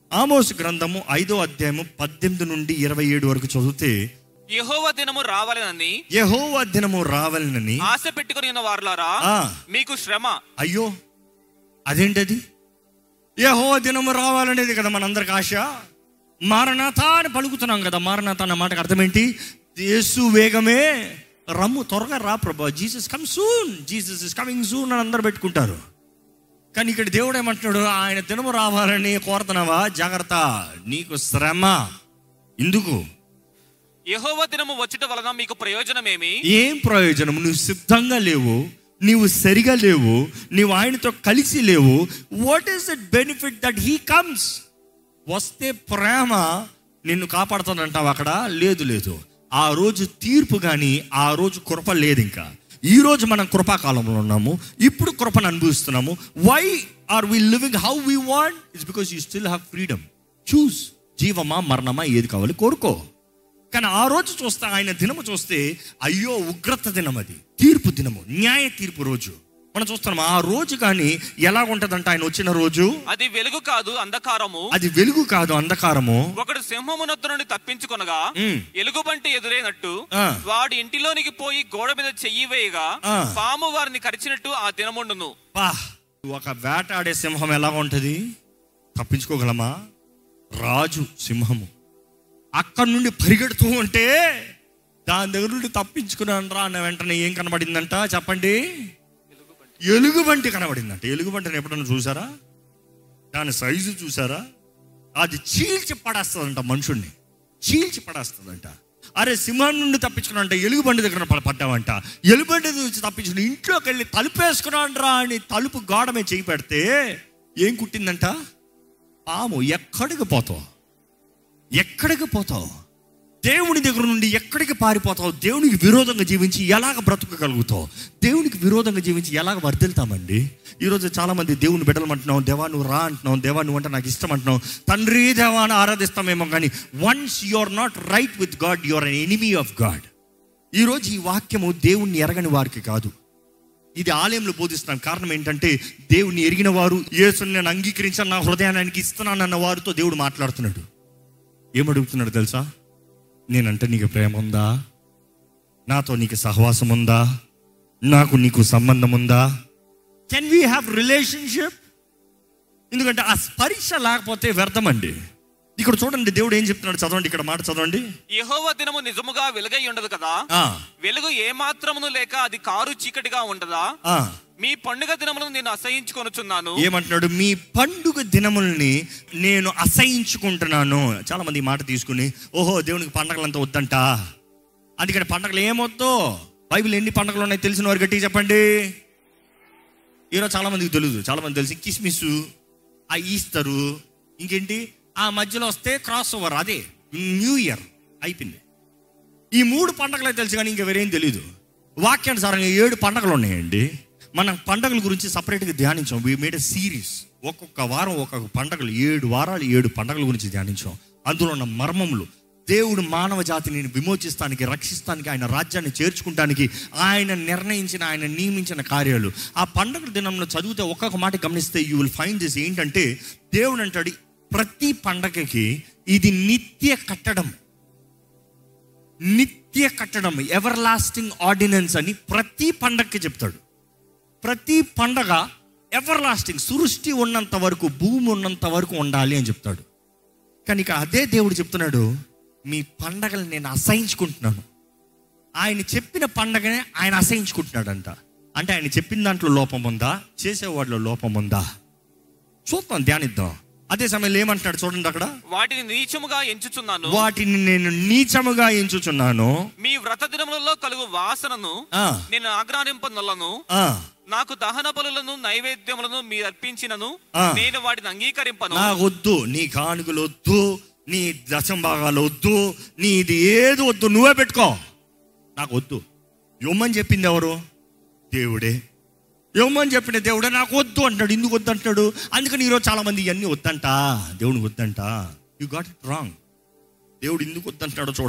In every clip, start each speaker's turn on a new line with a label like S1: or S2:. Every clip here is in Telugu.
S1: ఆమోస్ గ్రంథము ఐదో అధ్యాయము పద్దెనిమిది నుండి ఇరవై ఏడు వరకు చదివితే
S2: యెహోవ దినము రావాలని
S1: యెహోవా దినము రావాలని
S2: ఆశ పెట్టుకుని ఉన్న వారులారా
S1: ఆ.
S2: మీకు శ్రమ
S1: అయ్యో అదేంటది యెహోవా దినము రావాలనేది కదా మనందరికి ఆశ మారనాథ అని పలుకుతున్నాం కదా మారనాథ అన్న మాటకు అర్థం ఏంటి యేసు వేగమే రమ్ము త్వరగా రా ప్రభా Jesus come soon Jesus is coming soon అని అందరు పెట్టుకుంటారు కానీ ఇక్కడ దేవుడు ఏమంటున్నాడు ఆయన దినము రావాలని కోరుతున్నావా జాగ్రత్త నీకు శ్రమ ఎందుకు
S2: యెహోవ దినము వచ్చుట వలన మీకు ప్రయోజనమేమి
S1: ఏం ప్రయోజనం నువ్వు సిద్ధంగా లేవు నీవు సరిగా లేవు నీవు ఆయనతో కలిసి లేవు what is the benefit that he comes వస్తే ప్రేమ నిన్ను కాపాడుతుందంటావు అక్కడ లేదు లేదు ఆ రోజు తీర్పు కానీ ఆ రోజు కృప లేదు ఇంకా ఈ రోజు మనం కృపాకాలంలో ఉన్నాము ఇప్పుడు కృపను అనుభవిస్తున్నాము why are we living how we want it's because you still have freedom choose జీవమా మరణమా ఏది కావాలి కోరుకో కానీ ఆ రోజు చూస్తే ఆయన దినము చూస్తే అయ్యో ఉగ్రత దినం అది తీర్పు దినము న్యాయ తీర్పు రోజు మనం చూస్తున్నాం ఆ రోజు కానీ ఎలా ఉంటదంట ఆయన వచ్చిన రోజు
S2: అది వెలుగు కాదు అంధకారము
S1: అది వెలుగు కాదు అంధకారము
S2: ఒకడు సింహమునొద్ద నుండి తప్పించుకొనగా
S1: ఉమ్.
S2: ఎలుగుబంటి ఎదురైనట్టు
S1: ఆ.
S2: వాడు ఇంటిలోనికి పోయి గోడ మీద చెయ్యి వేయగా
S1: ఆ.
S2: పాము వారిని కరిచినట్టు ఆ దినముండును
S1: పా ఒక వేటాడే సింహం ఎలా ఉంటది తప్పించుకోగలమా రాజు సింహము అక్కడి నుండి పరిగెడుతూ ఉంటే దాని దగ్గర నుండి తప్పించుకున్నాను రా అన్న వెంటనే ఏం కనబడిందంట చెప్పండి ఎలుగుబంటి కనబడిందంట ఎలుగుబంటిని ఎప్పుడన్నా చూసారా దాని సైజు చూసారా అది చీల్చి పడేస్తుందంట మనుషుణ్ణి చీల్చి పడేస్తుందంట అరే సింహం నుండి తప్పించుకున్నాంట ఎలుగుబంటి దగ్గర పడ- పడ్డావంట ఎలుగుబంటి నుంచి తప్పించుకుని ఇంట్లోకి వెళ్ళి తలుపేసుకున్నాను రా అని తలుపు గోడ మీద చేయి పెడితే ఏం కుట్టిందంట పాము ఎక్కడికి పోతావు ఎక్కడికి పోతావు దేవుని దగ్గర నుండి ఎక్కడికి పారిపోతావు దేవునికి విరోధంగా జీవించి ఎలాగ బ్రతకగలుగుతావు దేవునికి విరోధంగా జీవించి ఎలాగ వర్దిల్తామండి ఈరోజు చాలా మంది దేవుని బిడ్డలమంటున్నాం దేవా నువ్వు రా అంటున్నావు దేవా నువ్వు అంటే నాకు ఇష్టం అంటున్నావు తండ్రి దేవా అని ఆరాధిస్తామేమో కానీ once you are not right with God you are an enemy of God ఈరోజు ఈ వాక్యము దేవుణ్ణి ఎరగని వారికి కాదు ఇది ఆలయంలో బోధిస్తున్నాం కారణం ఏంటంటే దేవుణ్ణి ఎరిగిన వారు యేసుని నేను అంగీకరించాను నా హృదయానికి ఇస్తున్నానన్న వారితో దేవుడు మాట్లాడుతున్నాడు ఏమడుగుతున్నాడు తెలుసా నేనంటే నీకు ప్రేమ ఉందా నాతో నీకు సహవాసం ఉందా నాకు నీకు సంబంధం ఉందా కెన్ వీ హ్యావ్ రిలేషన్షిప్ ఎందుకంటే ఆ పరీక్ష లేకపోతే వ్యర్థమండి ఇక్కడ చూడండి దేవుడు ఏం చెప్తున్నాడు చదవండి ఇక్కడ మాట చదవండి
S2: యెహోవ దినము నిజముగా వెలుగై ఉండదు కదా
S1: ఆ,
S2: వెలుగు ఏ మాత్రమును లేక అది కారు చీకటిగా ఉండదా
S1: ఆ.
S2: మీ పండుగ దినములను నేను అసహించుకొనుచున్నాను
S1: ఏమంటున్నాడు మీ పండుగ దినముల్ని నేను అసహించుకుంటున్నాను చాలా మంది ఈ మాట తీసుకుని ఓహో దేవునికి పండగలంతా వద్దంట అందుకని పండగలు ఏమొద్దు బైబిల్ ఎన్ని పండగలు ఉన్నాయి తెలిసిన వారు గట్టిగా చెప్పండి ఈరోజు చాలా మందికి తెలియదు చాలా మంది తెలిసి కిస్మిస్ ఆ ఈస్టరు ఇంకేంటి ఆ మధ్యలో వస్తే క్రాస్ ఓవర్ అదే న్యూ ఇయర్ అయిపోయింది ఈ మూడు పండగలే తెలుసు కానీ ఇంకా వేరేం తెలియదు వాక్యానుసారంగా ఏడు పండగలు ఉన్నాయండి మనం పండగల గురించి సపరేట్గా ధ్యానించాం వీ మేడ్ ఎ సిరీస్ ఒక్కొక్క వారం ఒక్కొక్క పండగలు ఏడు వారాలు ఏడు పండగల గురించి ధ్యానించాం అందులో ఉన్న మర్మములు దేవుడు మానవ జాతిని విమోచిస్తానికి రక్షిస్తానికి ఆయన రాజ్యాన్ని చేర్చుకుంటానికి ఆయన నిర్ణయించిన ఆయన నియమించిన కార్యాలు ఆ పండగ దినంలో చదివితే ఒక్కొక్క మాట గమనిస్తే యూ విల్ ఫైండ్ దిస్ ఏంటంటే దేవుడు అంటాడు ప్రతి పండగకి ఇది నిత్య కట్టడం నిత్య కట్టడం ఎవర్ లాస్టింగ్ ఆర్డినెన్స్ అని ప్రతి పండగకి చెప్తాడు ప్రతి పండగ ఎవర్ లాస్టింగ్ సృష్టి ఉన్నంత వరకు భూమి ఉన్నంత వరకు ఉండాలి అని చెప్తాడు కానీ ఇక అదే దేవుడు చెప్తున్నాడు మీ పండగలు నేను అసహించుకుంటున్నాను ఆయన చెప్పిన పండగనే ఆయన అసహించుకుంటున్నాడంట అంటే ఆయన చెప్పిన దాంట్లో లోపం ఉందా చేసేవాడిలో లోపం ఉందా చూద్దాం ధ్యానిద్దాం అదే సమయంలో ఏమంటున్నాడు చూడండి అక్కడ
S2: వాటిని నీచముగా ఎంచుచున్నాను
S1: వాటిని నేను నీచముగా ఎంచుచున్నాను
S2: మీ వ్రత దినములలో కలుగు వాసనను
S1: ఆ,
S2: నేను ఆగ్రహింపనొల్లను
S1: ఆ,
S2: నాకు దహన బలులను నైవేద్యములను మీరు అర్పించినను
S1: ఆ.
S2: నేను వాటిని అంగీకరింపను
S1: నాకు వద్దు నీ కానుకలు వద్దు నీ దశం భాగాలు వద్దు నీ ఇది ఏది వద్దు నువ్వే పెట్టుకో నాకు వద్దు ఇవ్వమని చెప్పింది ఎవరు దేవుడే ఇవ్వమని చెప్పిన దేవుడే నాకు వద్దు అంటాడు ఎందుకు వద్దు అంటాడు అందుకని ఈరోజు చాలా మంది ఇవన్నీ వద్దంట దేవుడికి వద్దంట యు గాట్ ఇట్ రాంగ్ దేవుడు ఎందుకు వద్దంటాడో చూడాలి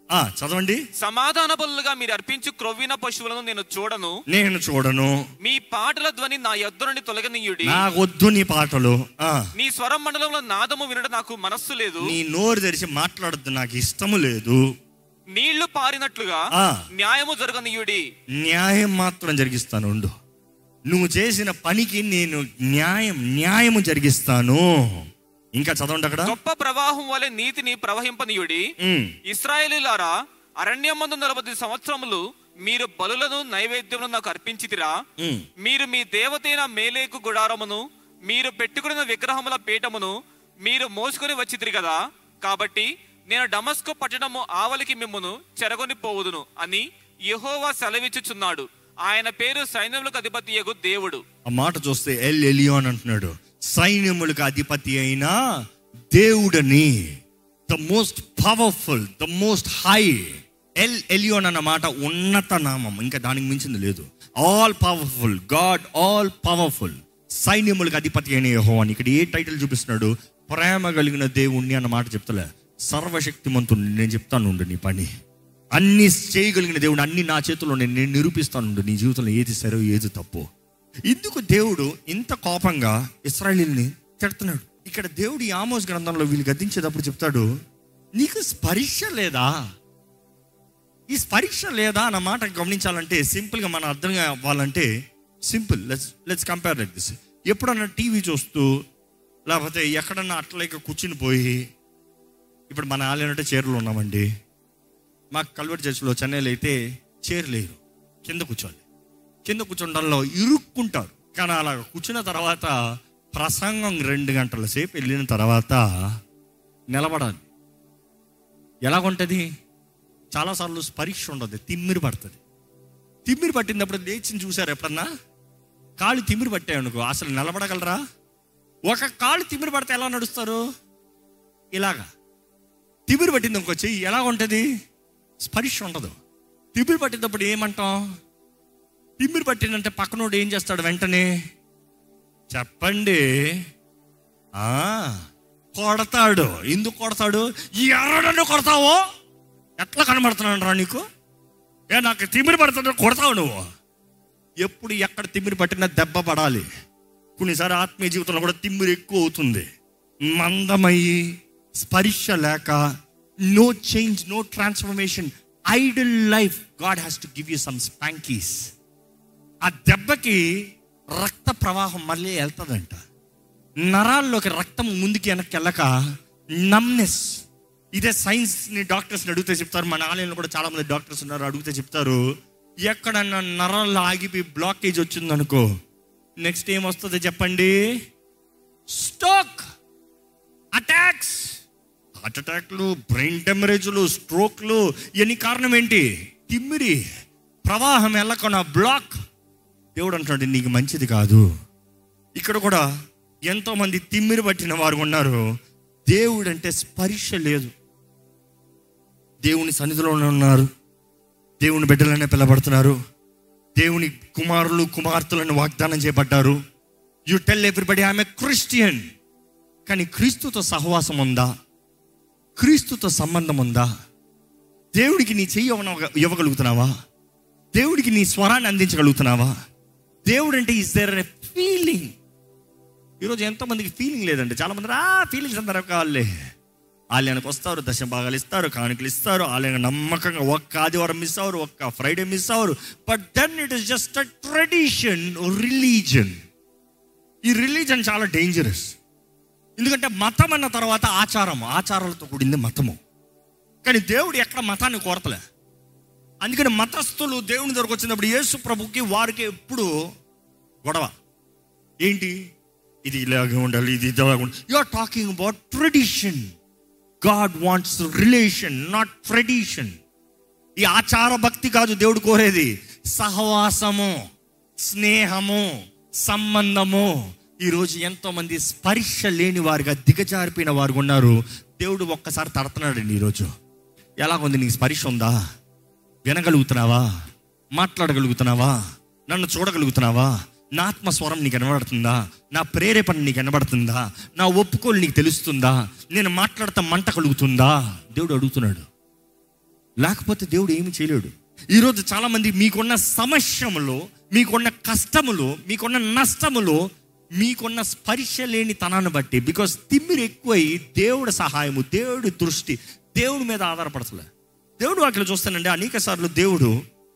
S1: ఆ చదవండి
S2: సమాధాన బలులుగా మీరు అర్పించు క్రొవ్విన పశువులను నేను చూడను
S1: నేను చూడను
S2: మీ పాటల ధ్వని నా యొద్ద నుండి తొలగనీయుడి
S1: నాకొద్దు నీ పాటలు ఆ
S2: నీ స్వరం మండలంలో నాదము వినడం నాకు మనస్సు లేదు
S1: నీ నోరు తెరిచి మాట్లాడద్దు నాకు ఇష్టము లేదు
S2: నీళ్లు పారినట్లుగా
S1: ఆ.
S2: న్యాయము జరగనీయుడి
S1: న్యాయం మాత్రం జరిగిస్తాను ఉండు నువ్వు చేసిన పనికి నేను న్యాయం న్యాయము జరిగిస్తాను ఇంకా చదవండి అక్కడ
S2: గొప్ప ప్రవాహం వలె నీతిని ప్రవహింపనీయుడి
S1: ఉమ్.
S2: ఇస్రాయేలీలారా అరణ్యమందు నలభై సంవత్సరములు మీరు బలులను నైవేద్యములను నాకు అర్పించితిరా
S1: ఉమ్.
S2: మీరు మీ దేవతైన మేలేకు గుడారమును మీరు పెట్టుకున్న విగ్రహముల పీఠమును మీరు మోసుకొని వచ్చితిరి కదా కాబట్టి నేను డమస్కు పట్టణము ఆవలికి మిమ్మును చెరగొని పోవుదును అని యెహోవా సెలవిచ్చుచున్నాడు ఆయన పేరు సైన్యములకు అధిపతి యగు దేవుడు
S1: ఆ మాట చూస్తే ఎల్ ఎలియోన్ అంటున్నాడు సైన్యములకు అధిపతి అయిన దేవుడని the most powerful the most high ఎల్ ఎలియోన్ అన్న మాట ఉన్నత నామం ఇంకా దానికి మించింది లేదు all powerful God all powerful సైన్యములకు అధిపతి అయిన యహో అని ఇక్కడ ఏ టైటిల్ చూపిస్తున్నాడు ప్రేమ కలిగిన దేవుణ్ణి అన్న మాట చెప్తలే సర్వశక్తిమంతుడిని నేను చెప్తాను ఉండు నీ పని అన్ని చేయగలిగిన దేవుడు అన్ని నా చేతుల్లో నేను నేను నిరూపిస్తాను ఉండు నీ జీవితంలో ఏది సరో ఏది తప్పు ఇందుకు దేవుడు ఇంత కోపంగా ఇస్రాయలీల్ని తిడుతున్నాడు ఇక్కడ దేవుడు ఈ ఆమోస్ గ్రంథంలో వీళ్ళు గద్దించేటప్పుడు చెప్తాడు నీకు స్పర్శ లేదా ఈ స్పర్శ లేదా అన్న మాట గమనించాలంటే సింపుల్గా మన అర్థం అవ్వాలంటే simple let's let's compare like this ఎప్పుడన్నా టీవీ చూస్తూ లేకపోతే ఎక్కడన్నా అట్లయిక కూర్చుని పోయి ఇప్పుడు మన ఆలయం అంటే చీరలు ఉన్నామండి మాకు కల్వర్ చర్చిలో చెన్నైలో అయితే చైర్ లేరు కింద కూర్చోండి కింద కూర్చుండంలో ఇరుక్కుంటారు కానీ అలా కూర్చున్న తర్వాత ప్రసంగం రెండు గంటల సేపు వెళ్ళిన తర్వాత నిలబడాలి ఎలాగుంటుంది చాలాసార్లు పరీక్ష ఉండదు తిమ్మిరి పడుతుంది తిమ్మిరి పట్టినప్పుడు లేచి చూసారు ఎప్పుడన్నా కాళ్ళు తిమ్మిరి పట్టాయి అనుకో అసలు నిలబడగలరా ఒక కాళ్ళు తిమ్మిరి పడితే ఎలా నడుస్తారు ఇలాగా తిమ్మిరి పట్టింది ఇంకో చెయ్యి ఎలా ఉంటుంది స్పర్శ ఉండదు తిమ్మిరి పట్టినప్పుడు ఏమంటాం తిమ్మిరి పట్టిందంటే పక్కనోడు ఏం చేస్తాడు వెంటనే చెప్పండి ఆ కొడతాడు ఎందుకు కొడతాడు ఎర్రడన్ను కొడతావో ఎట్లా కనబడుతున్నాడు రా నీకు ఏ నాకు తిమ్మిరి పడుతుందో కొడతావు నువ్వు ఎప్పుడు ఎక్కడ తిమ్మిరి పట్టినా దెబ్బ పడాలి కొన్నిసారి ఆత్మీయ జీవితంలో కూడా తిమ్మిరి ఎక్కువ అవుతుంది మందమయ్యి స్పర్శ లేక no change no transformation idle life God has to give you some spankies ఆ దెబ్బకి రక్త ప్రవాహం మళ్ళీ వెళ్తుందంట నరాల్లోకి రక్తం ముందుకి వెనక్కి వెళ్ళక నమ్నెస్ ఇదే సైన్స్ని డాక్టర్స్ని అడిగితే చెప్తారు మన ఆలయంలో కూడా చాలా మంది డాక్టర్స్ ఉన్నారు అడిగితే చెప్తారు ఎక్కడన్నా నరాల్లో ఆగిపోయి బ్లాకేజ్ వచ్చిందనుకో నెక్స్ట్ ఏం వస్తుంది చెప్పండి స్టోక్ అటాక్స్ హార్ట్ అటాక్లు బ్రెయిన్ టెమరేజ్లు స్ట్రోక్లు ఇవన్నీ కారణం ఏంటి తిమ్మిరి ప్రవాహం వెళ్ళకుండా బ్లాక్ దేవుడు అంటున్నాడు నీకు మంచిది కాదు ఇక్కడ కూడా ఎంతో మంది తిమ్మిరి పట్టిన వారు ఉన్నారు దేవుడు అంటే స్పర్శ లేదు దేవుని సన్నిధిలోనే ఉన్నారు దేవుని బిడ్డలనే పిలబడుతున్నారు దేవుని కుమారులు కుమార్తెలను వాగ్దానం చేయబడ్డారు యు టెల్ ఎవ్రీబడి ఆమె క్రిస్టియన్ కానీ క్రీస్తుతో సహవాసం ఉందా క్రీస్తుతో సంబంధం ఉందా దేవుడికి నీ చెయ్యి ఇవ్వన- ఇవ్వగలుగుతున్నావా దేవుడికి నీ స్వరాన్ని అందించగలుగుతున్నావా దేవుడు అంటే ఇస్ దేర్ ఎ ఫీలింగ్ ఈరోజు ఎంతో మందికి ఫీలింగ్ లేదండి చాలా మంది ఆ ఫీలింగ్స్ అందరూ కావాలే ఆలయానికి వస్తారు దశ భాగాలు ఇస్తారు కానుకలు ఇస్తారు ఆలయం నమ్మకంగా ఒక్క ఆదివారం మిస్ అవ్వరు ఒక్క ఫ్రైడే మిస్ అవ్వరు but then it is just a tradition religion ఈ రిలీజన్ చాలా డేంజరస్ ఎందుకంటే మతం అన్న తర్వాత ఆచారం ఆచారాలతో కూడింది మతము కానీ దేవుడు ఎక్కడ మతాన్ని కోరతలే అందుకని మతస్థులు దేవుని దగ్గరకు వచ్చినప్పుడు యేసు ప్రభుకి వారికి ఎప్పుడు గొడవ ఏంటి ఇది ఇలాగే ఉండాలి ఇది ఇలాగే ఉండాలి you are talking about tradition God wants relation not tradition ఈ ఆచార భక్తి కాదు దేవుడు కోరేది సహవాసము స్నేహము సంబంధము ఈరోజు ఎంతో మంది స్పర్శ లేని వారుగా దిగజారిపోయిన వారు ఉన్నారు దేవుడు ఒక్కసారి తడుతున్నాడండి ఈరోజు ఎలాగుంది నీకు స్పర్శ ఉందా వినగలుగుతున్నావా మాట్లాడగలుగుతున్నావా నన్ను చూడగలుగుతున్నావా నా ఆత్మస్వరం నీకు కనబడుతుందా నా ప్రేరేపణ నీకు కనబడుతుందా నా ఒప్పుకోలు నీకు తెలుస్తుందా నేను మాట్లాడతా మంట కలుగుతుందా దేవుడు అడుగుతున్నాడు లేకపోతే దేవుడు ఏమి చేయలేడు ఈరోజు చాలామంది మీకున్న సమస్యములో మీకున్న కష్టములో మీకున్న నష్టములో మీకున్న స్పర్శ లేని తనాన్ని బట్టి బికాస్ తిమ్మిరి ఎక్కువై దేవుడి సహాయము దేవుడి దృష్టి దేవుడి మీద ఆధారపడతలే దేవుడు వాటిలో చూస్తానండి అనేక సార్లు దేవుడు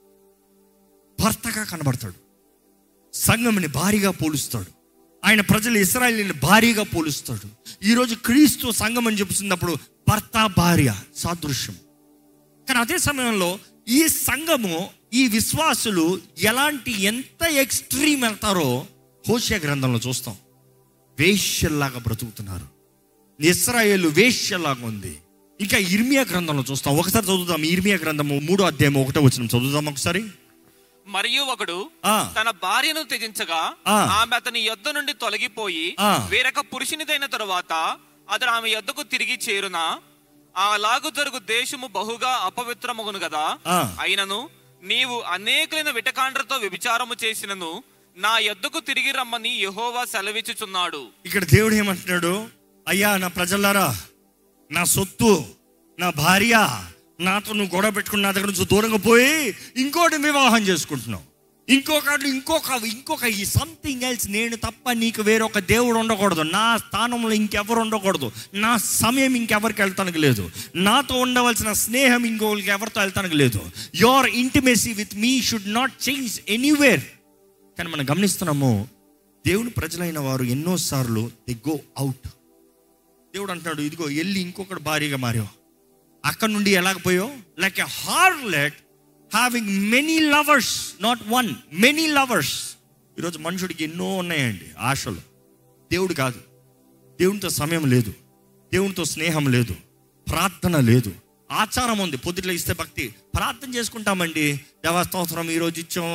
S1: భర్తగా కనబడతాడు సంఘంని భారీగా పోలుస్తాడు ఆయన ప్రజలు ఇస్రాయలీని భారీగా పోలుస్తాడు ఈరోజు క్రీస్తు సంఘం అని చెప్తున్నప్పుడు భర్త భార్య సాదృశ్యం కానీ అదే సమయంలో ఈ సంఘము ఈ విశ్వాసులు ఎలాంటి ఎంత ఎక్స్ట్రీమ్ వెళ్తారో హోషియా గ్రంథంలో చూస్తాం వేష్యల్లాగా బ్రతుకుతున్నారు ఇస్రాయేల్ వేష్యలాగా ఉంది ఇంకా ఇర్మియా గ్రంథంలో చూస్తాం ఒకసారి చదువుదాం ఇర్మియా గ్రంథము మూడో అధ్యాయం ఒకటో వచ్చిన చదువుదాం ఒకసారి
S2: మరియు ఒకడు
S1: ఆ.
S2: తన భార్యను త్యజించగా
S1: ఆ.
S2: ఆమె అతని యొద్ద నుండి తొలగిపోయి
S1: ఆ.
S2: వేరొక పురుషునిదైన తరువాత అతడు ఆమె యొద్దకు తిరిగి చేరునా అలాగు జరుగు దేశము బహుగా అపవిత్రమగును కదా
S1: ఆ.
S2: అయినను నీవు అనేకులైన విటకాండ్రతో వ్యభిచారము చేసినను నా యొద్దకు తిరిగి రమ్మని యెహోవా సెలవిచ్చుచున్నాడు
S1: ఇక్కడ దేవుడు ఏమంటున్నాడు అయ్యా నా ప్రజలారా నా సొత్తు నా భార్య నాతో నువ్వు గొడవ పెట్టుకుని నా దగ్గర నుంచి దూరంగా పోయి ఇంకోటి వివాహం చేసుకుంటున్నావు ఇంకొక ఇంకొక ఇంకొక ఈ సంథింగ్ ఎల్స్ నేను తప్ప నీకు వేరొక దేవుడు ఉండకూడదు నా స్థానంలో ఇంకెవరు ఉండకూడదు నా సమయం ఇంకెవరికి వెళ్తానికి లేదు నాతో ఉండవలసిన స్నేహం ఇంకొకరికి ఎవరితో వెళ్తానికి లేదు your intimacy with me should not change anywhere కానీ మనం గమనిస్తున్నాము దేవుని ప్రజలైన వారు ఎన్నోసార్లు ది గో అవుట్ దేవుడు అంటున్నాడు ఇదిగో వెళ్ళి ఇంకొకటి భారీగా మారావు అక్కడ నుండి ఎలాగపోయావు like a harlot having many lovers not one many lovers ఈరోజు మనుషుడికి ఎన్నో ఉన్నాయండి ఆశలు దేవుడు కాదు దేవునితో సమయం లేదు దేవునితో స్నేహం లేదు ప్రార్థన లేదు ఆచారం ఉంది పొద్దుట్లో ఇస్తే భక్తి ప్రార్థన చేసుకుంటామండి దేవస్తోత్రం ఈరోజు ఇచ్చాం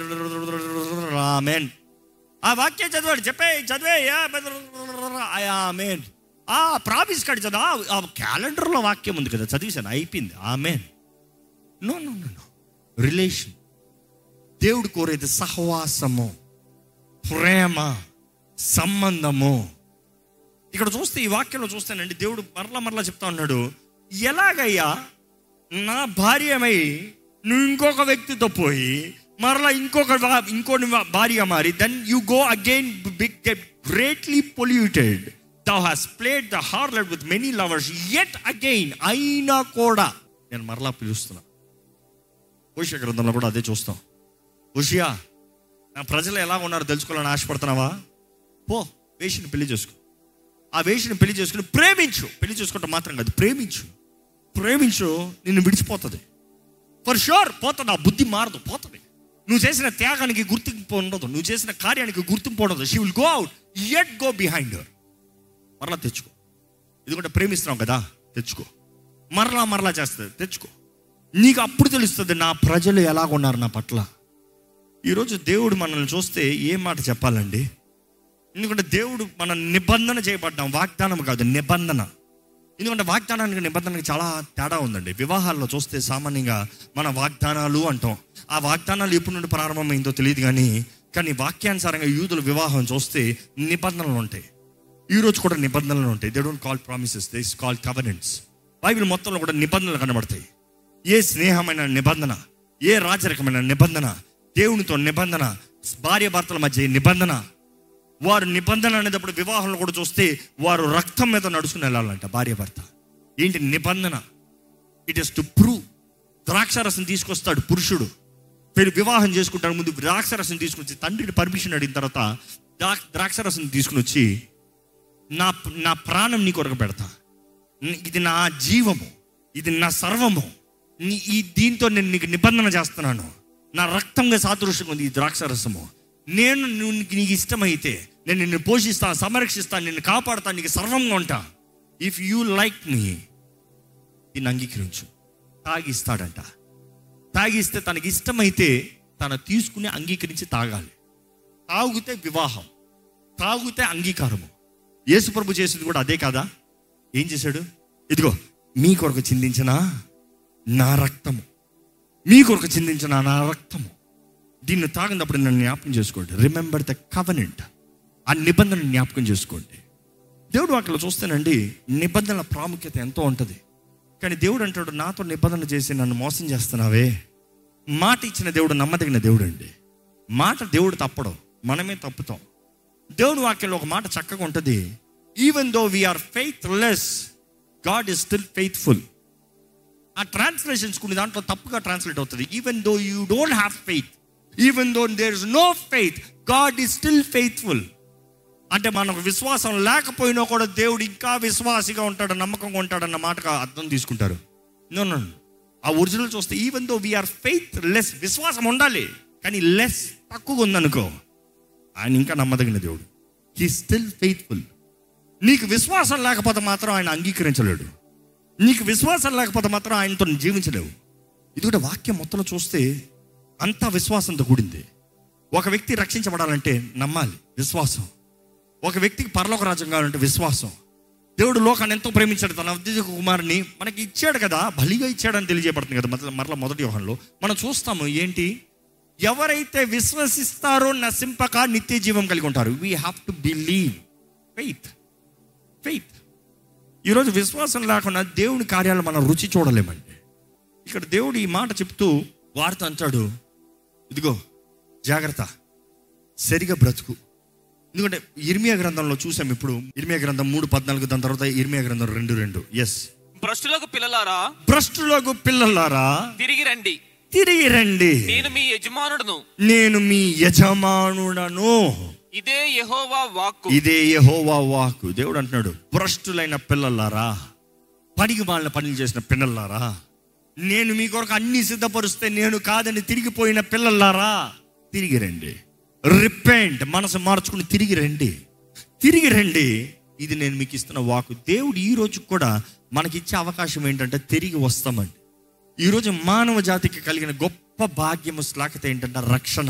S1: ఆమెన్ ఆ వాక్యం చదివాడు చెప్పే చదివే ఆమెన్ ఆ ప్రామిస్ కాడు చదివా ఆ క్యాలెండర్లో వాక్యం ఉంది కదా చదివేశాను అయిపోయింది amen no no no no relation దేవుడు కోరేది సహవాసము ప్రేమ సంబంధము ఇక్కడ చూస్తే ఈ వాక్యంలో చూస్తానండి దేవుడు మరలా మరలా చెప్తా ఉన్నాడు ఎలాగయ్యా నా భార్యమై నువ్వు ఇంకొక వ్యక్తితో పోయి మరలా ఇంకొక వా- ఇంకోటి వా- భార్య మారి then you go again big get greatly polluted thou has played the harlot with many lovers yet again అయినా కూడా నేను మరలా పిలుస్తున్నా ఓషియా గ్రంథంలో కూడా అదే చూస్తాం ఓషియా నా ప్రజలు ఎలా ఉన్నారో తెలుసుకోవాలని ఆశపడుతున్నావా పో వేషిని పెళ్లి చేసుకో ఆ వేషిని పెళ్లి చేసుకుని ప్రేమించు పెళ్లి చేసుకుంటే మాత్రం కాదు ప్రేమించు ప్రేమించు నిన్ను విడిచిపోతుంది ఫర్ షూర్ పోతుంది ఆ బుద్ధి మారదు పోతుంది నువ్వు చేసిన త్యాగానికి గుర్తింపు ఉండదు నువ్వు చేసిన కార్యానికి గుర్తింపు ఉండదు she will go out yet go behind her మరలా తెచ్చుకో ఎందుకంటే ప్రేమిస్తున్నావు కదా తెచ్చుకో మరలా మరలా చేస్తుంది తెచ్చుకో నీకు అప్పుడు తెలుస్తుంది నా ప్రజలు ఎలాగున్నారు నా పట్ల ఈరోజు దేవుడు మనల్ని చూస్తే ఏం మాట చెప్పాలండి ఎందుకంటే దేవుడు మన నిబంధన చేయబడ్డాం వాగ్దానం కాదు నిబంధన ఎందుకంటే వాగ్దానానికి నిబంధనకి చాలా తేడా ఉందండి వివాహాల్లో చూస్తే సామాన్యంగా మన వాగ్దానాలు అంటాం ఆ వాగ్దానాలు ఎప్పటి నుండి ప్రారంభమైందో తెలియదు కానీ కానీ వాక్యానుసారంగా యూదుల వివాహం చూస్తే నిబంధనలు ఉంటాయి ఈ రోజు కూడా నిబంధనలు ఉంటాయి they don't call promises they call covenants Bible మొత్తంలో కూడా నిబంధనలు కనబడతాయి ఏ స్నేహమైన నిబంధన ఏ రాజరికమైన నిబంధన దేవునితో నిబంధన భార్య భర్తల మధ్య నిబంధన వారు నిబంధన అనేటప్పుడు వివాహంలో కూడా చూస్తే వారు రక్తం మీద నడుచుకుని వెళ్ళాలంట భార్య భర్త ఏంటి నిబంధన ఇట్ ఇస్ టు ప్రూవ్ ద్రాక్షారసం తీసుకొస్తాడు పురుషుడు వీరు వివాహం చేసుకుంటాడు ముందు ద్రాక్షారసం తీసుకొచ్చి తండ్రిని పర్మిషన్ అడిగిన తర్వాత ద్రా- ద్రాక్షారసం తీసుకుని వచ్చి నా నా ప్రాణం నీ కొరకు పెడతా ఇది నా జీవము ఇది నా సర్వము నీ ఈ దీంతో నేను నీకు నిబంధన చేస్తున్నాను నా రక్తంగా సాదృశ్యంగా ఉంది ఈ ద్రాక్షరసము నేను నువ్వు నీకు నీకు ఇష్టమైతే నేను నిన్ను పోషిస్తాను సంరక్షిస్తాను నిన్ను కాపాడుతాను నీకు సర్వంగా ఉంటా ఇఫ్ యూ లైక్ మీ దీన్ని అంగీకరించు తాగిస్తాడంట తాగిస్తే తనకి ఇష్టమైతే తన తీసుకుని అంగీకరించి తాగాలి తాగితే వివాహం తాగితే అంగీకారము యేసుప్రభు చేసింది కూడా అదే కాదా ఏం చేశాడు ఇదిగో మీ కొరకు చిందించిన నా రక్తము మీ కొరకు చిందించిన నా రక్తము దీన్ని తాగినప్పుడు నన్ను జ్ఞాపకం చేసుకోండి రిమెంబర్ ద కవనెంట్ ఆ నిబంధన జ్ఞాపకం చేసుకోండి దేవుడు అక్కడ చూస్తేనండి నిబంధనల ప్రాముఖ్యత ఎంతో ఉంటుంది కానీ దేవుడు అంటాడు నాతో నిబంధన చేసి నన్ను మోసం చేస్తున్నావే మాట ఇచ్చిన దేవుడు నమ్మదగిన దేవుడు అండి మాట దేవుడు తప్పడం మనమే తప్పుతాం దేవుడు వాక్యంలో ఒక మాట చక్కగా ఉంటుంది even though we're faithless God is still faithful ఆ ట్రాన్స్లేషన్స్ కొన్ని దాంట్లో తప్పుగా ట్రాన్స్లేట్ అవుతుంది even though you don't have faith even though there is no faith God is still faithful అంటే మనకు విశ్వాసం లేకపోయినా కూడా దేవుడు ఇంకా విశ్వాసిగా ఉంటాడు నమ్మకంగా ఉంటాడన్న మాటగా అర్థం తీసుకుంటారు నో నో ఆ ఒరిజినల్ చూస్తే even though we're faithless విశ్వాసం ఉండాలి కానీ లెస్ తక్కువగా ఉందనుకో ఆయన ఇంకా నమ్మదగిన దేవుడు హీ స్టిల్ ఫెయిత్ఫుల్ నీకు విశ్వాసం లేకపోతే మాత్రం ఆయన అంగీకరించలేడు నీకు విశ్వాసం లేకపోతే మాత్రం ఆయనతో జీవించలేవు ఇది కూడా వాక్యం మొత్తంలో చూస్తే అంతా విశ్వాసంతో కూడింది ఒక వ్యక్తి రక్షించబడాలంటే నమ్మాలి విశ్వాసం ఒక వ్యక్తికి పరలోక రాజ్యం కావాలంటే విశ్వాసం దేవుడు లోకాన్ని ఎంతో ప్రేమించాడు తన అద్వితీయ కుమారుని మనకి ఇచ్చాడు కదా బలిగా ఇచ్చాడని తెలియజేయబడుతుంది కదా మరల మరల మొదటి వ్యూహంలో మనం చూస్తాము ఏంటి ఎవరైతే విశ్వసిస్తారో నశింపక నిత్య జీవం కలిగి ఉంటారు we have to believe faith faith ఈరోజు విశ్వాసం లేకుండా దేవుని కార్యాలు మనం రుచి చూడలేమండి ఇక్కడ దేవుడు ఈ మాట చెప్తూ వారితో అంటాడు ఇదిగో జాగ్రత్త సరిగా బ్రతుకు ఎందుకంటే ఇర్మియా గ్రంథంలో చూసాం ఇప్పుడు ఇర్మియా గ్రంథం మూడు పద్నాలుగు దాని తర్వాత ఇర్మియా గ్రంథం రెండు రెండు ఎస్
S2: భ్రష్టులకు పిల్లలారా
S1: భ్రష్టులకు పిల్లలారా
S2: తిరిగి రండి
S1: తిరిగి రండి
S2: నేను మీ యజమానుడును
S1: నేను మీ యజమానుడను
S2: ఇదే యెహోవా వాక్కు
S1: ఇదే యెహోవా వాకు దేవుడు అంటున్నాడు భ్రష్టులైన పిల్లలారా పనికి వాళ్ళ పనులు చేసిన పిల్లలారా నేను మీ కొరకు అన్ని సిద్ధపరుస్తే నేను కాదని తిరిగిపోయిన పిల్లలారా తిరిగి రండి రిపెంట్ మనసు మార్చుకుని తిరిగి రండి తిరిగి రండి ఇది నేను మీకు ఇస్తున్న వాకు దేవుడు ఈ రోజు కూడా మనకి ఇచ్చే అవకాశం ఏంటంటే తిరిగి వస్తామండి ఈరోజు మానవ జాతికి కలిగిన గొప్ప భాగ్యము శ్లాకత ఏంటంటే రక్షణ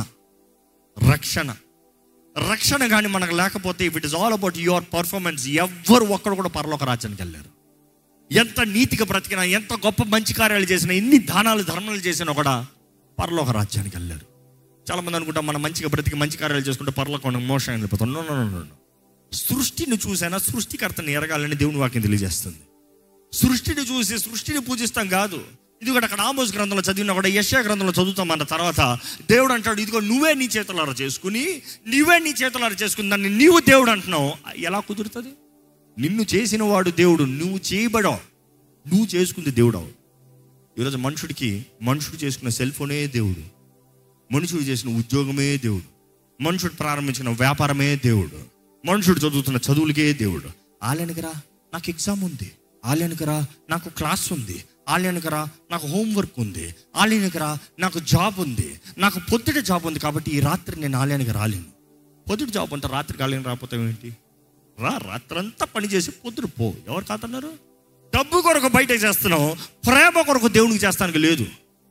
S1: రక్షణ రక్షణ కానీ మనకు లేకపోతే if it is all about your performance ఎవ్వరు ఒక్కడు కూడా పరలోక రాజ్యానికి వెళ్ళారు ఎంత నీతిగా బ్రతికినా ఎంత గొప్ప మంచి కార్యాలు చేసినా ఎన్ని దానాలు ధర్మాలు చేసినా కూడా పరలోక రాజ్యానికి వెళ్ళారు చాలా మంది అనుకుంటాం మనం మంచిగా బ్రతికి మంచి కార్యాలు చేసుకుంటే పరలోకం మోసం వెళ్ళిపోతాం నో నో నో నో సృష్టిని చూసైనా సృష్టికర్తని ఎరగాలని దేవుని వాక్యం తెలియజేస్తుంది సృష్టిని చూసి సృష్టిని పూజిస్తాం కాదు ఇదిగోటి అక్కడ ఆమోస్ గ్రంథంలో చదివినా కూడా యశా గ్రంథంలో చదువుతాం అన్న తర్వాత దేవుడు అంటాడు ఇదిగో నువ్వే నీ చేతులారా చేసుకుని నువ్వే నీ చేతులారా చేసుకుని దాన్ని నీవు దేవుడు అంటున్నావు ఎలా కుదురుతుంది నిన్ను చేసిన వాడు దేవుడు నువ్వు చేయబడావు నువ్వు చేసుకుంది దేవుడు ఈరోజు మనుషుడికి మనుషుడు చేసుకున్న సెల్ ఫోనే దేవుడు మనుషుడు చేసిన ఉద్యోగమే దేవుడు మనుషుడు ప్రారంభించిన వ్యాపారమే దేవుడు మనుషుడు చదువుతున్న చదువులకే దేవుడు ఆలయనకరా నాకు ఎగ్జామ్ ఉంది ఆలయనకరా నాకు క్లాస్ ఉంది ఆలయనకరా నాకు హోంవర్క్ ఉంది ఆలయనకరా నాకు జాబ్ ఉంది నాకు పొద్దుట జాబ్ ఉంది కాబట్టి ఈ రాత్రి నేను ఆలయానికి రాలేను పొద్దుట జాబ్ అంటే రాత్రికి ఆలయం రాకపోతే ఏంటి రా రాత్రంతా పని చేసి పొద్దున పో ఎవరు కాదన్నారు డబ్బు కొరకు బయట చేస్తున్నావు ప్రేమ కొరకు దేవునికి చేస్తానికి లేదు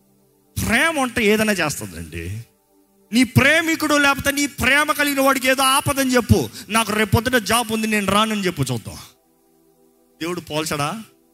S1: ప్రేమ అంటే ఏదైనా చేస్తుందండి నీ ప్రేమికుడు లేకపోతే నీ ప్రేమ కలిగిన వాడికి ఏదో ఆపదని చెప్పు నాకు రేపు పొద్దున జాబ్ ఉంది నేను రానని చెప్పు చూద్దాం దేవుడు పోల్చడా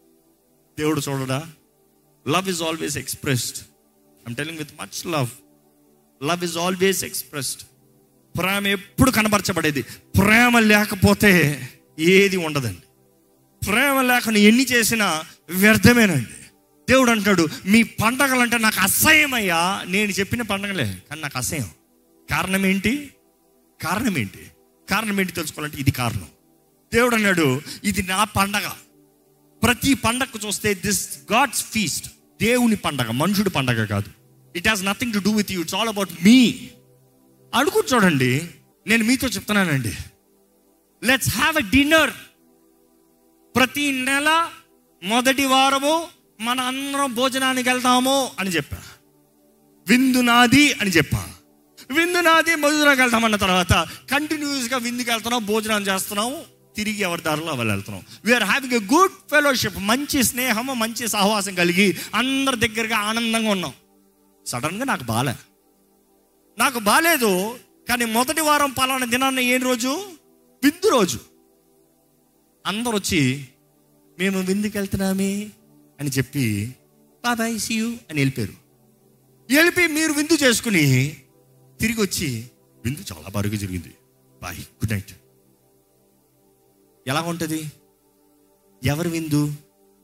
S1: దేవుడు చూడడా love is always expressed I'm telling with much love love is always expressed ప్రేమ ఎప్పుడు కనబరచబడేది ప్రేమ లేకపోతే ఏది ఉండదండి ప్రేమ లేకుండా ఎన్ని చేసినా వ్యర్థమేనండి దేవుడు అంటాడు మీ పండగలు అంటే నాకు అసహ్యమయ్యా నేను చెప్పిన పండగలే కానీ నాకు అసహ్యం కారణం ఏంటి కారణం ఏంటి కారణం ఏంటి తెలుసుకోవాలంటే ఇది కారణం దేవుడు అన్నాడు ఇది నా పండగ ప్రతి పండగకు చూస్తే దిస్ గాడ్స్ ఫీస్ట్ దేవుని పండగ మనుషుడి పండగ కాదు it has nothing to do with you it's all about me అడుగు చూడండి నేను మీతో చెప్తున్నానండి లెట్స్ హ్యావ్ ఎ డిన్నర్ ప్రతి నెల మొదటి వారము మన అందరం భోజనానికి వెళ్తాము అని చెప్పా విందు నాది అని చెప్పా విందు నాది మధురాకి వెళ్తామన్న తర్వాత కంటిన్యూస్గా విందుకి వెళ్తున్నాం భోజనం చేస్తున్నాము తిరిగి ఎవరి దారిలో వాళ్ళు వెళ్తున్నాం we're having a good fellowship మంచి స్నేహము మంచి సహవాసం కలిగి అందరి దగ్గరగా ఆనందంగా ఉన్నాం సడన్గా నాకు బాలే నాకు బాలేదు కానీ మొదటి వారం పలానా దినాన్న ఏం రోజు విందు రోజు అందరు వచ్చి మేము విందుకు వెళ్తున్నామే అని చెప్పి బాబాయ్ సియు అని వెళ్ళిపోయారు వెళ్ళిపోయి మీరు విందు చేసుకుని తిరిగి వచ్చి విందు చాలా బారుగా జరిగింది బాయ్ గుడ్ నైట్ ఎలా ఉంటుంది ఎవరి విందు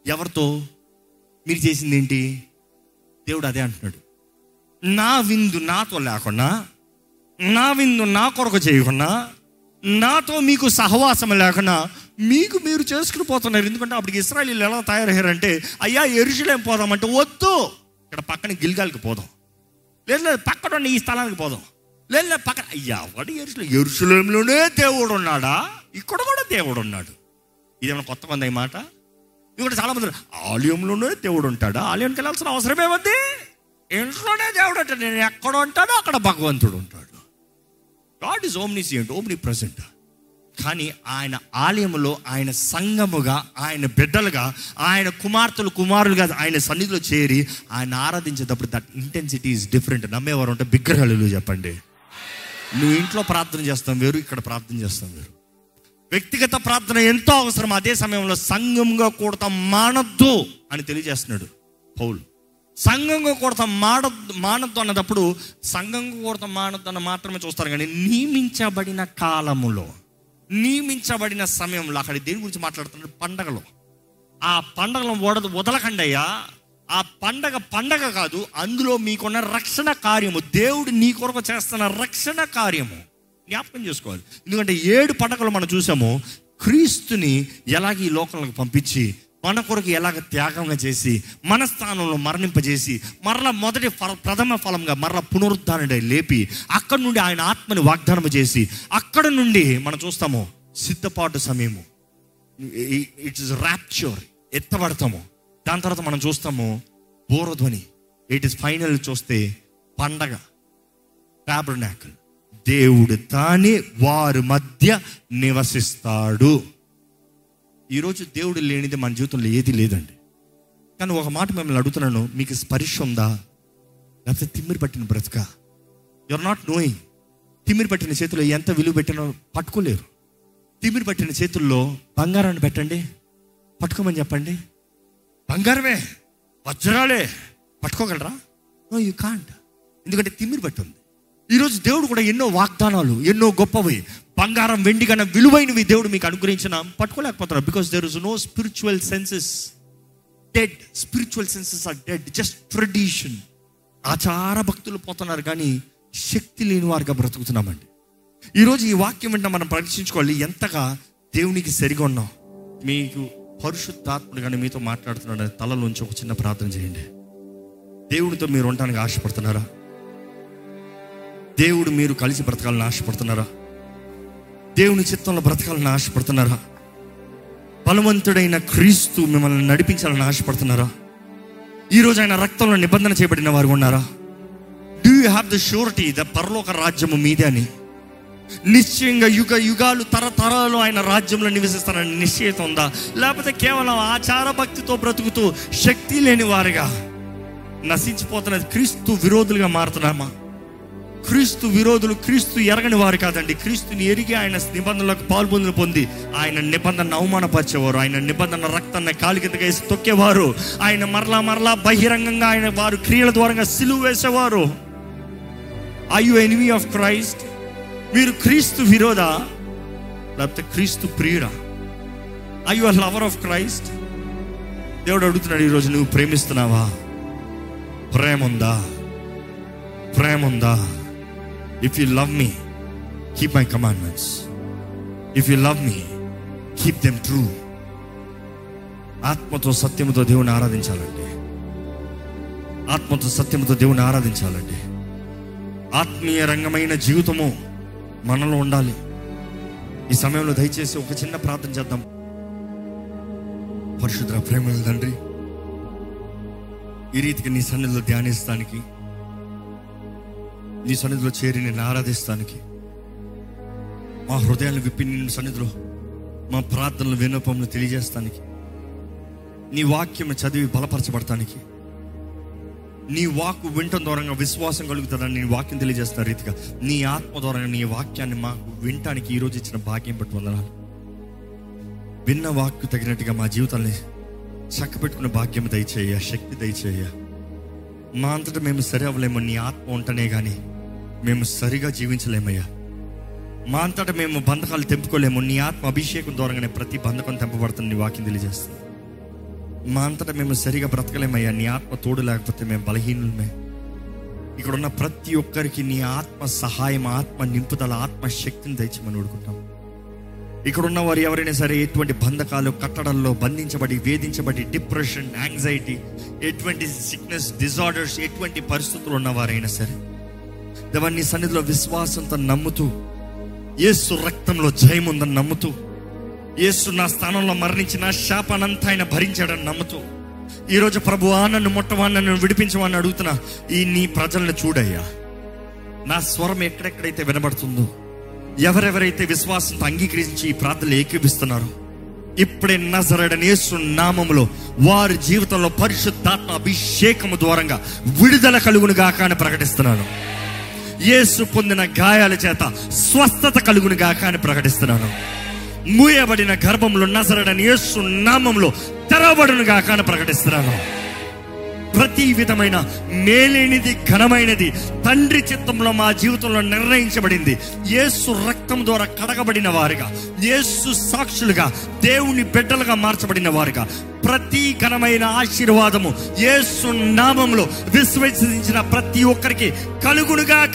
S1: ఎవరితో మీరు చేసింది ఏంటి దేవుడు అదే అంటున్నాడు నా విందు నాతో లేకుండా నా విందు నా కొరకు చేయకుండా నాతో మీకు సహవాసం లేకుండా మీకు మీరు చేసుకుని పోతున్నారు ఎందుకంటే అప్పటికి ఇస్రాయలీలు ఎలా తయారయ్యారంటే అయ్యా ఎరుషులేం పోదామంటే వద్దు ఇక్కడ పక్కన గిల్గాల్కి పోదాం లేదు లేదు పక్కన ఉన్న ఈ స్థలానికి పోదాం లేదు లేదు పక్కన అయ్యా వాడు ఎరుసలే ఎరుసలేంలోనే దేవుడు ఉన్నాడా ఇక్కడ కూడా దేవుడు ఉన్నాడు ఇదేమన్నా కొత్త మంది ఈ మాట ఇక్కడ చాలా మంది ఆలయంలోనే దేవుడు ఉంటాడా ఆలయానికి వెళ్ళాల్సిన అవసరం ఏముంది ఇంట్లోనే దేవుడు ఉంటాడు నేను ఎక్కడ ఉంటాడో అక్కడ భగవంతుడు ఉంటాడు God is omniscient omnipresent కానీ ఆయన ఆలయంలో ఆయన సంఘముగా ఆయన బిడ్డలుగా ఆయన కుమార్తెలు కుమారులుగా ఆయన సన్నిధిలో చేరి ఆయన ఆరాధించేటప్పుడు దట్ ఇంటెన్సిటీ ఈస్ డిఫరెంట్ నమ్మేవారు ఉంటే బిగ్గరహలు చెప్పండి నువ్వు ఇంట్లో ప్రార్థన చేస్తాం వేరు ఇక్కడ ప్రార్థన చేస్తాం వేరు వ్యక్తిగత ప్రార్థన ఎంతో అవసరం అదే సమయంలో సంఘంగా కూడతా మానద్దు అని తెలియజేస్తున్నాడు పౌలు సంఘంగా కూడతా మానద్దు మానద్దు అన్నదప్పుడు సంఘంగా కూడతా మానద్దు అన్న మాత్రమే చూస్తారు కానీ నియమించబడిన కాలములో నియమించబడిన సమయంలో అక్కడ దేని గురించి మాట్లాడుతున్నాడు పండగలో ఆ పండగలను వడదు వదలకండి అయ్యా ఆ పండగ పండగ కాదు అందులో మీకున్న రక్షణ కార్యము దేవుడు నీ కొరకు చేస్తున్న రక్షణ కార్యము జ్ఞాపకం చేసుకోవాలి ఎందుకంటే ఏడు పండగలు మనం చూసాము క్రీస్తుని ఎలాగ ఈ లోకంలోకి పంపించి మన కొరకు ఎలాగ త్యాగంగా చేసి మన స్థానంలో మరణింపజేసి మరలా మొదటి ఫల ప్రథమ ఫలంగా మరలా పునరుద్ధానుడై లేపి అక్కడి నుండి ఆయన ఆత్మని వాగ్దానం చేసి అక్కడ నుండి మనం చూస్తాము సిద్ధపాటు సమయము ఇట్ ఇస్ ర్యాప్చర్ ఎత్తబడతాము దాని తర్వాత మనం చూస్తాము బోరధ్వని ఇట్ ఇస్ ఫైనల్ చూస్తే పండగ టాబర్నాకల్ దేవుడు తానే వారి మధ్య నివసిస్తాడు ఈరోజు దేవుడు లేనిది మన జీవితంలో ఏది లేదండి కానీ ఒక మాట మిమ్మల్ని అడుగుతున్నాను మీకు స్పర్శ ఉందా లేకపోతే తిమ్మిరి పట్టిన బ్రతుక ఆర్ నాట్ నోయింగ్ తిమ్మిరి పట్టిన చేతిలో ఎంత విలువ పెట్టినో పట్టుకోలేరు తిమ్మిరి పట్టిన చేతుల్లో బంగారాన్ని పెట్టండి పట్టుకోమని చెప్పండి బంగారమే వజ్రాలే పట్టుకోగలరా నో యూ కాంట్ ఎందుకంటే తిమ్మిరి పట్టి ఉంది ఈరోజు దేవుడు కూడా ఎన్నో వాగ్దానాలు ఎన్నో గొప్పవి బంగారం వెండి కన్నా విలువైనవి దేవుడు మీకు అనుగ్రహించిన పట్టుకోలేకపోతున్నారు because there is no spiritual senses dead spiritual senses are dead just tradition ఆచార భక్తులు పోతున్నారు కానీ శక్తి లేని వారుగా బ్రతుకుతున్నామండి ఈరోజు ఈ వాక్యం వెంట మనం పరీక్షించుకోవాలి ఎంతగా దేవునికి సరిగా ఉన్నాం మీకు పరిశుద్ధాత్ముడు కానీ మీతో మాట్లాడుతున్నాడు తలలోంచి ఒక చిన్న ప్రార్థన చేయండి దేవుడితో మీరు ఉండటానికి ఆశపడుతున్నారా దేవుడు మీరు కలిసి బ్రతకాలని ఆశపడుతున్నారా దేవుని చిత్తంలో బ్రతకాలని ఆశపడుతున్నారా బలవంతుడైన క్రీస్తు మిమ్మల్ని నడిపించాలని ఆశపడుతున్నారా ఈరోజు ఆయన రక్తంలో నిబంధన చేయబడిన వారు ఉన్నారా do you have the surety the పరలోక రాజ్యము మీదే అని నిశ్చయంగా యుగ యుగాలు తరతరాలు ఆయన రాజ్యంలో నివసిస్తానని నిశ్చయిత ఉందా లేకపోతే కేవలం ఆచార భక్తితో బ్రతుకుతూ శక్తి లేని వారుగా నశించిపోతున్నది క్రీస్తు విరోధులుగా మారుతున్నామా క్రీస్తు విరోధులు క్రీస్తు ఎరగని వారు కాదండి క్రీస్తుని ఎరిగి ఆయన నిబంధనలకు పాల్పొందిన పొంది ఆయన నిబంధన అవమానపరిచేవారు ఆయన నిబంధన రక్తాన్ని కాలి కిందగా వేసి తొక్కేవారు ఆయన మరలా మరలా బహిరంగంగా ఆయన వారు క్రియల ద్వారా సిలువ వేసేవారు I you enemy of Christ మీరు క్రీస్తు విరోధ లేకపోతే క్రీస్తు ప్రియుడా I you lover of Christ దేవుడు అడుగుతున్నాడు ఈరోజు నువ్వు ప్రేమిస్తున్నావా ప్రేమ ఉందా ప్రేమ ఉందా if you love me keep my commandments if you love me keep them true ఆత్మతో సత్యముతో దేవుని ఆరాధించాలండి ఆత్మతో సత్యముతో దేవుని ఆరాధించాలండి ఆత్మీయ రంగమైన జీవితము మనలో ఉండాలి ఈ సమయంలో దయచేసి ఒక చిన్న ప్రార్థన చేద్దాం పరిశుద్ర ప్రేమ తండ్రి ఈ రీతికి నీ సన్నిధిలో ధ్యానిస్తానికి నీ సన్నిధిలో చేరి నేను ఆరాధిస్తానికి మా హృదయాలు విప్పి నీ సన్నిధిలో మా ప్రార్థనలు విన్నపములు తెలియజేస్తానికి నీ వాక్యం చదివి బలపరచబడటానికి నీ వాక్కు వింటం ద్వారా విశ్వాసం కలుగుతుందని నీ వాక్యం తెలియజేస్తున్న రీతిగా నీ ఆత్మ ద్వారా నీ వాక్యాన్ని మాకు వినటానికి ఈరోజు ఇచ్చిన భాగ్యం పట్టు వందనాలు విన్న వాక్కు తగినట్టుగా మా జీవితాన్ని చక్కబెట్టుకున్న భాగ్యం దయచేయ శక్తి దయచేయ మా అంతటా మేము సరి అవ్వలేము నీ ఆత్మ ఉంటనే కానీ మేము సరిగా జీవించలేమయ్యా మా అంతటా మేము బంధకాలు తెంపుకోలేము నీ ఆత్మ అభిషేకం ద్వారానే ప్రతి బంధకం తెంపబడుతుంది నీ వాక్యం తెలియజేస్తుంది మా అంతటా మేము సరిగా బ్రతకలేమయ్యా నీ ఆత్మ తోడు లేకపోతే మేము బలహీనులమే ఇక్కడ ఉన్న ప్రతి ఒక్కరికి నీ ఆత్మ సహాయం ఆత్మ నింపుదల ఆత్మ శక్తిని తెచ్చమని వేడుకుంటాం ఇక్కడ ఉన్న వారు ఎవరైనా సరే ఎటువంటి బంధకాలు కట్టడంలో బంధించబడి వేధించబడి డిప్రెషన్ యాంగ్జైటీ ఎటువంటి సిక్నెస్ డిజార్డర్స్ ఎటువంటి పరిస్థితులు ఉన్నవారైనా సరే దేవా నీ సన్నిధిలో విశ్వాసంతో నమ్ముతూ యేసు రక్తంలో జయం ఉందని నమ్ముతూ యేసు నా స్థానంలో మరణించిన శాపానంతా ఆయన భరించాడని నమ్ముతూ ఈరోజు ప్రభు నన్ను ముట్టవా నన్ను విడిపించమని అడుగుతున్నా ఈ నీ ప్రజలను చూడయ్యా నా స్వరం ఎక్కడెక్కడైతే వినబడుతుందో ఎవరెవరైతే విశ్వాసంతో అంగీకరించి ఈ ప్రార్థనలు ఏకీపిస్తున్నారో ఇప్పుడే నజరడని యేసు నామములో వారి జీవితంలో పరిశుద్ధాత్మ అభిషేకము ద్వారంగా విడుదల కలుగును గాక అని ప్రకటిస్తున్నాను యేసు పొందిన గాయాల చేత స్వస్థత కలుగును గాక అని ప్రకటిస్తున్నాను మూయబడిన గర్భంలో నజరడని యేసు నామంలో తెరవబడును గాక అని ప్రకటిస్తున్నాను ప్రతి విధమైన మేలేనిది ఘనమైనది తండ్రి చిత్తంలో మా జీవితంలో నిర్ణయించబడింది యేసు రక్తం ద్వారా కడగబడిన వారుగా యేసు సాక్షులుగా దేవుని బిడ్డలుగా మార్చబడిన వారుగా ప్రతి ఘనమైన ఆశీర్వాదము యేసు నామంలో విశ్వసించిన ప్రతి ఒక్కరికి కలుగునుగాక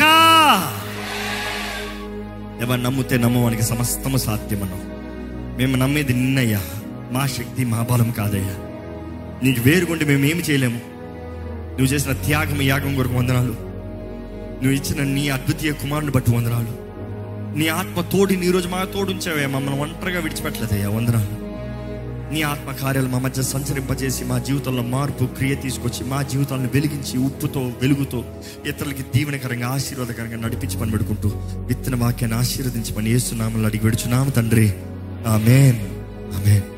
S1: ఎవరు నమ్మితే నమ్మవానికి సమస్తము సాధ్యమన్నాం మేము నమ్మేది నిన్నయ్యా మా శక్తి మా బలం కాదయ్యా నీకు వేరుగుండి మేము ఏమి చేయలేము నువ్వు చేసిన త్యాగం యాగం కొరకు వందనాలు నువ్వు ఇచ్చిన నీ అద్వితీయ కుమారుని బట్టి వందనాలు నీ ఆత్మ తోడిని ఈరోజు మా తోడుంచావే మమ్మల్ని ఒంటరిగా విడిచిపెట్టలేదయ్యా వందనాలు నీ ఆత్మ కార్యాలు మా మధ్య సంచరింపజేసి మా జీవితంలో మార్పు క్రియ తీసుకొచ్చి మా జీవితాలను వెలిగించి ఉప్పుతో వెలుగుతో ఇతరులకి దీవెనకరంగా ఆశీర్వాదకరంగా నడిపించి పని పెడుకుంటూ విత్తన వాక్యాన్ని ఆశీర్వదించి పని ఏసునామలు అడిగి విడుచున్నాము తండ్రి ఆమెన్ ఆమెన్